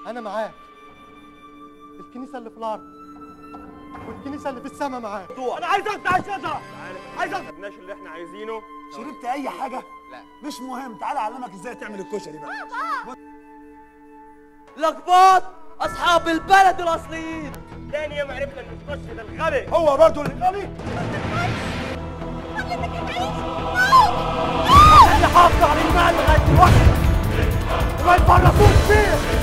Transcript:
انا معاك الكنيسه اللي في الارض والكنيسه اللي في السماء معاك انا عايز اقطع الشجره عايز اقطع مش اللي احنا عايزينه شربت اي حاجه لا. مش مهم تعالى اعلمك ازاي تعمل الكشري بقى لقباط اصحاب البلد الاصليين تاني يوم عرفنا ان الكشري ده الغبي هو برضه الغبي اللي حافظ على الايمان لغايه دلوقتي وما يفرطوش فيه